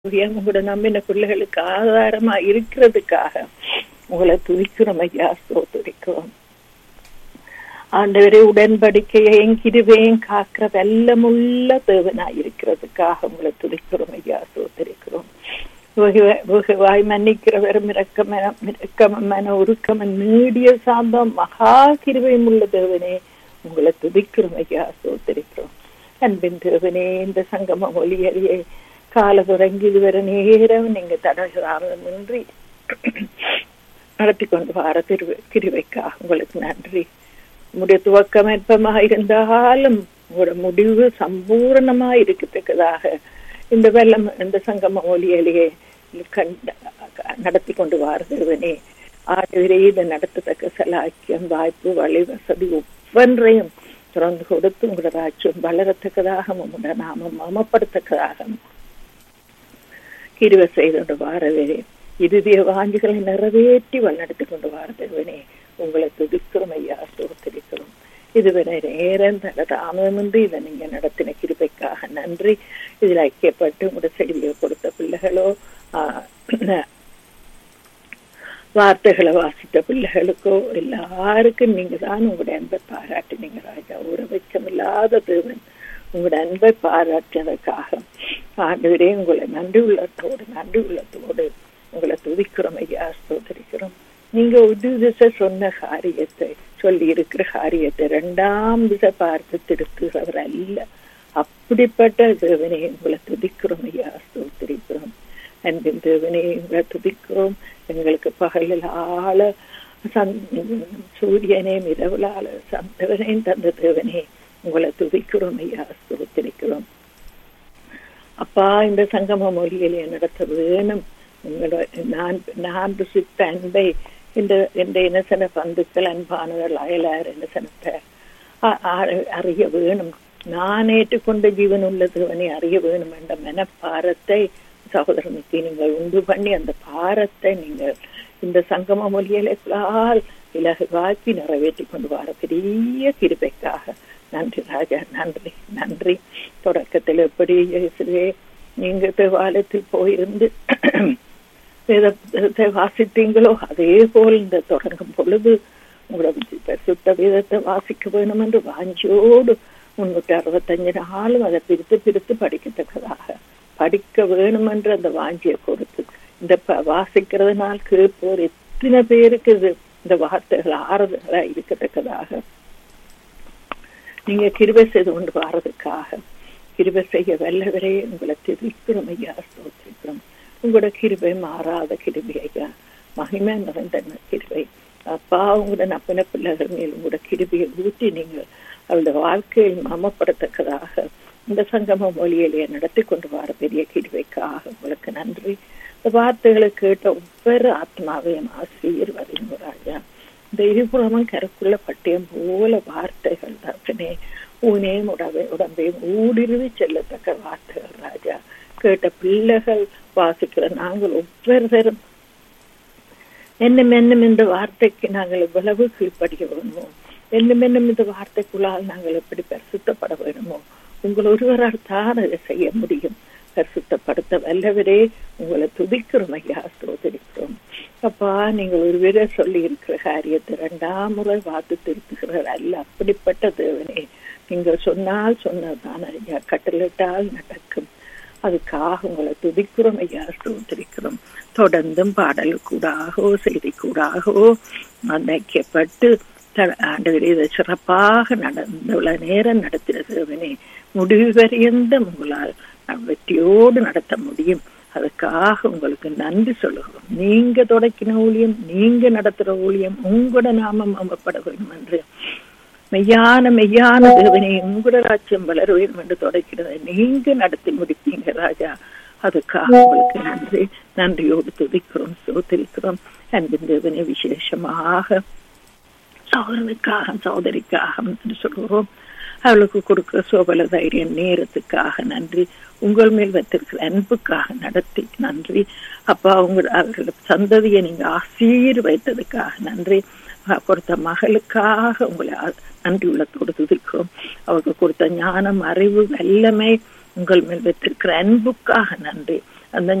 உங்களோட நம்பின பிள்ளைகளுக்கு ஆதாரமா இருக்கிறதுக்காக உங்களை துதிக்கிறோம் ஐயா ஸ்தோத்திரிக்கிறோம் ஆண்டவரே உடன்படிக்கையையும் கிருவையும் காக்கிற வெல்லமுள்ள தேவனாய் இருக்கிறதுக்காக உங்களை துதிக்கிறோம் ஐயா ஸ்தோத்திரிக்கிறோம் வெகுவாய் மன்னிக்கிறவர் மிரக்கம மிரக்கமன உருக்கமன் நீடிய சாந்தம் மகா கிருவையும் உள்ள தேவனே உங்களை துதிக்கிறோம் ஐயா ஸ்தோத்திரிக்கிறோம் அன்பின் தேவனே இந்த சங்கம ஒளியறியை கால தொடங்கி இதுவரை நேரம் நீங்க தடகாரமின்றி நடத்தி கொண்டு வர திரு கிருவைக்காக உங்களுக்கு நன்றி உங்களுடைய துவக்கம் அற்பமாக இருந்தாலும் உங்களோட முடிவு சம்பூர்ணமா இருக்கத்தக்கதாக இந்த வெள்ளம் இந்த சங்கம ஒலியலையே நடத்தி கொண்டு வாரதுவனே ஆண்டுவரே இதை நடத்தத்தக்க சலாக்கியம் வாய்ப்பு வழி வசதி ஒவ்வொன்றையும் திறந்து கொடுத்து உங்களோட ராஜ்யம் வளரத்தக்கதாக உங்களோட நாமம் மமப்படுத்தக்கதாக கிருவ செய்து வாரவே இறுதிய வாஞ்சிகளை நிறைவேற்றி வழிநடத்தி கொண்டு வாரதேவனே உங்களை துதிக்கிறோம் ஐயா சோத்திரிக்கிறோம் இதுவரை நேரம் தாமதமின்றி இதை நீங்க நடத்தின கிருபைக்காக நன்றி இதில் ஐக்கியப்பட்டு உங்களோட செய்தியை கொடுத்த பிள்ளைகளோ வார்த்தைகளை வாசித்த பிள்ளைகளுக்கோ எல்லாருக்கும் நீங்க தான் உங்களுடைய அன்பை பாராட்டினீங்க ராஜா உறவச்சம் இல்லாத தேவன் உங்களோட அன்பை பாராட்டினதுக்காக ஆண்டவரே உங்களை நன்றி உள்ளத்தோடு நன்றி உள்ளத்தோடு உங்களை துதிக்கிறோம் ஐயா ஸ்தோதரிக்கிறோம் நீங்க ஒரு திசை சொன்ன காரியத்தை சொல்லி இருக்கிற காரியத்தை ரெண்டாம் திசை பார்த்து திருத்துகிறவர் அல்ல அப்படிப்பட்ட தேவனே உங்களை துதிக்கிறோம் ஐயா ஸ்தோத்திரிக்கிறோம் அன்பின் தேவனே உங்களை துதிக்கிறோம் எங்களுக்கு பகலில் ஆள சூரியனே இரவுலால சந்தவனையும் தந்த தேவனே உங்களை துதிக்கிறோம் ஐயா ஸ்தோத்திரிக்கிறோம் அப்பா இந்த சங்கம மொழியிலே நடத்த வேணும் உங்களோட நான் நான் ருசித்த அன்பை இந்த இந்த இனசன பந்துக்கள் அன்பானவர்கள் அயலார் இனசனத்தை அறிய வேணும் நான் ஏற்றுக்கொண்ட ஜீவன் உள்ளதுவனை அறிய வேணும் என்ற மனப்பாரத்தை சகோதரனுக்கு நீங்கள் உண்டு பண்ணி அந்த பாரத்தை நீங்கள் இந்த சங்கம மொழியலால் இலகுவாக்கி நிறைவேற்றி கொண்டு வர பெரிய கிருபைக்காக நன்றி ராஜா நன்றி நன்றி தொடக்கத்தில் எப்படி இயேசுவே நீங்க தேவாலயத்தில் போயிருந்து வேதத்தை வாசித்தீங்களோ அதே போல் இந்த தொடங்கும் பொழுது உங்களோட சுத்த வேதத்தை வாசிக்க வேணும் என்று வாஞ்சியோடு முன்னூற்றி அறுபத்தஞ்சு நாளும் அதை பிரித்து பிரித்து படிக்கத்தக்கதாக படிக்க வேணும் என்று அந்த வாஞ்சியை கொடுத்து இந்த வாசிக்கிறதுனால் கேட்போர் எத்தனை பேருக்கு இது இந்த வார்த்தைகள் ஆறுதலா இருக்கத்தக்கதாக நீங்க கிருபை செய்து கொண்டு வாரதுக்காக கிருபை செய்ய வல்லவரே உங்களை திருக்கிறோம் ஐயா ஸ்தோத்திரிக்கிறோம் உங்களோட கிருபை மாறாத கிருபை ஐயா மகிமை நிறைந்த கிருபை அப்பா உங்களோட நப்பின பிள்ளைகள் மேல் உங்களோட கிருபியை ஊற்றி நீங்கள் அவருடைய வாழ்க்கையில் மமப்படத்தக்கதாக இந்த சங்கம மொழியிலேயே நடத்தி கொண்டு வர பெரிய கிருபைக்காக உங்களுக்கு நன்றி இந்த வார்த்தைகளை கேட்ட ஒவ்வொரு ஆத்மாவையும் ஆசீர்வதிங்க ராஜா இந்த இருபுறமும் கருக்குள்ள பட்டியம் போல வார்த்தைகள் தகனே ஊனேம் உடவை உடம்பையும் ஊடுருவி செல்லத்தக்க வார்த்தைகள் ராஜா கேட்ட பிள்ளைகள் வாசிக்கிற நாங்கள் ஒவ்வொருத்தரும் என்னும் என்னும் இந்த வார்த்தைக்கு நாங்கள் எவ்வளவு கீழ்ப்படிய வேணுமோ என்னும் என்னும் இந்த வார்த்தைக்குள்ளால் நாங்கள் எப்படி பரிசுத்தப்பட வேணுமோ உங்கள் ஒருவரால் தான் அதை செய்ய முடியும் பரிசுத்தப்படுத்த வல்லவரே உங்களை துதிக்கிறோம் ஐயா ஸ்தோதரிக்கிறோம் அப்பா நீங்கள் ஒருவரே சொல்லி இருக்கிற காரியத்தை இரண்டாம் முறை வாத்து திருத்துகிறார் அல்ல அப்படிப்பட்ட தேவனே நீங்கள் சொன்னால் சொன்னதுதான் ஐயா கட்டளிட்டால் நடக்கும் அதுக்காக உங்களை துதிக்கிறோம் ஐயா ஸ்தோத்திரிக்கிறோம் தொடர்ந்தும் பாடல் கூடாகவோ செய்தி கூடாகவோ அன்னைக்கப்பட்டு ஆண்டவரே இதை சிறப்பாக நடந்த நேரம் நடத்தின தேவனே முடிவு வரையந்த உங்களால் வெற்றியோடு நடத்த முடியும் அதுக்காக உங்களுக்கு நன்றி சொல்லுகிறோம் நீங்க தொடக்கின ஊழியம் நீங்க நடத்துற ஊழியம் உங்களோட நாமம் அமப்பட வேண்டும் என்று மெய்யான மெய்யான தேவனை உங்களோட ராஜ்யம் வளர வேண்டும் என்று தொடக்கிறது நீங்க நடத்தி முடிப்பீங்க ராஜா அதுக்காக உங்களுக்கு நன்றி நன்றியோடு துதிக்கிறோம் சோதரிக்கிறோம் அன்பின் தேவனை விசேஷமாக சகோதரனுக்காக சகோதரிக்காக என்று சொல்கிறோம் அவளுக்கு கொடுக்கிற சோபல தைரியம் நேரத்துக்காக நன்றி உங்கள் மேல் வைத்திருக்கிற அன்புக்காக நடத்தி நன்றி அப்பா உங்கள் அவர்கள் சந்ததியை நீங்க ஆசீர் வைத்ததுக்காக நன்றி கொடுத்த மகளுக்காக உங்களை நன்றி உள்ளத்தோடு துதிக்கிறோம் அவருக்கு கொடுத்த ஞானம் அறிவு வல்லமை உங்கள் மேல் வைத்திருக்கிற அன்புக்காக நன்றி அந்த